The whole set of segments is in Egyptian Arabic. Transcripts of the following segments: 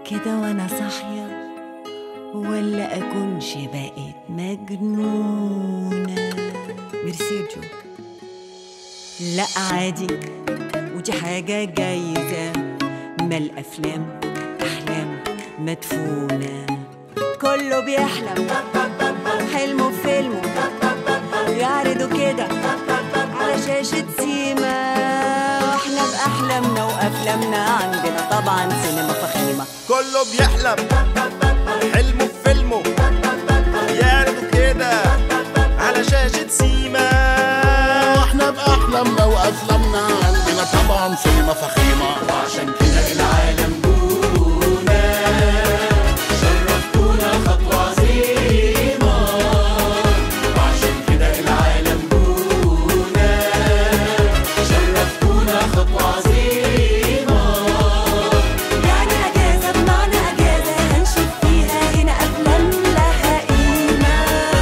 كده وانا صاحية ولا اكونش بقيت مجنونة ميرسي جو لا عادي ودي حاجة جايزة ما الأفلام أحلام مدفونة كله بيحلم حلمه في فيلمه يعرضوا كده على شاشة سيما واحنا بأحلامنا وأفلامنا عندنا طبعا سينما فخيمة كله بيحلم حلمه في فيلمه يعرضوا كده على شاشة سيما واحنا باحلامنا وافلامنا عندنا طبعا سينما فخيمه وعشان كده العالم جونا شرفتونا خطوة عظيمة وعشان كده العالم جونا شرفتونا خطوة عظيمة يعني أجازة بمعنى أجازة هنشوف فيها هنا أفلام لها قيمة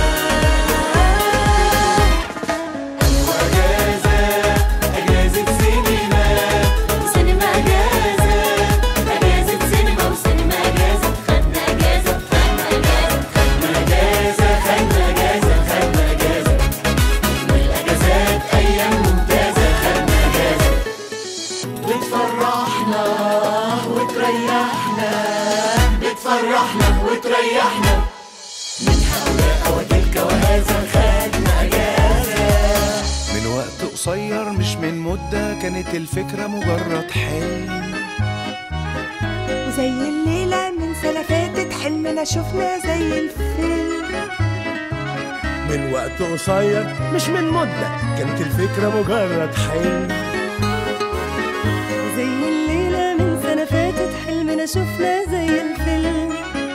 أجازة أجازة سينما سينما أجازة أجازة سينما وسينما أجازة خدنا أجازة خدنا أجازة خدنا أجازة خدنا أجازة خدنا أجازة والأجازات أيام ممتازة خدنا أجازة بتفرحنا وتريحنا بتفرحنا وتريحنا من هؤلاء وتلك وهذا خدنا أجازة من وقت قصير مش من مدة كانت الفكرة مجرد حلم وزي الليلة من سنة فاتت حلمنا شفنا زي الفيلم من وقت قصير مش من مدة كانت الفكرة مجرد حلم وزي الليلة من سنة فاتت حلمنا شفنا زي الفيلم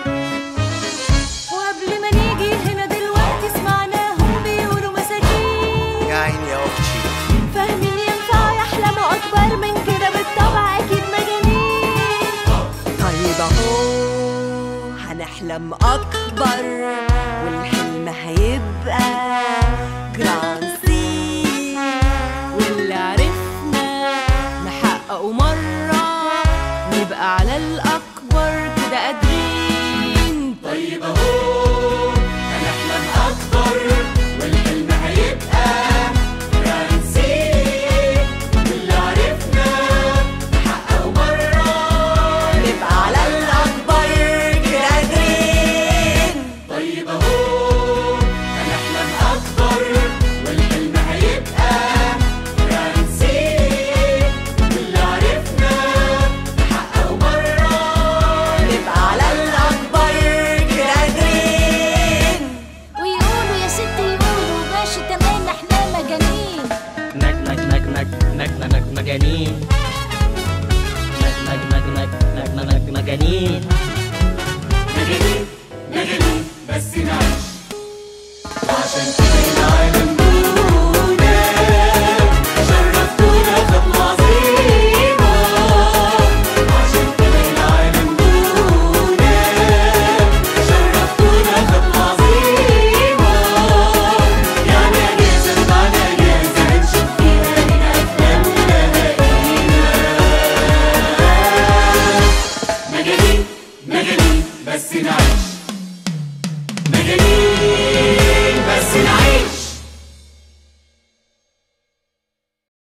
وقبل ما نيجي هنا دلوقتي سمعناهم بيقولوا مساكين يا عيني يا أختي فاهمين ينفع يحلموا أكبر من كده بالطبع أكيد مجانين طيب اهو هنحلم اكبر والحلم هيبقى جراند سي واللي عرفنا نحققه مرة نبقى على الأكبر كده قادرين طيب اهو هنحلم اكبر والحلم هيبقى فرنسي واللي عرفنا نحققه مرة نبقى على الأكبر كده قادرين طيب اهو هنحلم اكبر والحلم هيبقى فرنسي واللي عرفنا نحققه مرة نبقى على الأكبر كده قادرين ويقولوا يا ست يقولوا ماشي تمام احنا مجانين مج مج مج مج مج مج مجانين مج مج مج مج مج مج مجانين مجانين مجانين بس نعيش وعشان كده العالم جونا شرفتونا خطوة عظيمة وعشان كده العالم جونا شرفتونا خطوة عظيمة يعني أجازة بمعنى أجازة هنشوف فيها هنا أفلام لها قيمة مجانين مجانين بس نعيش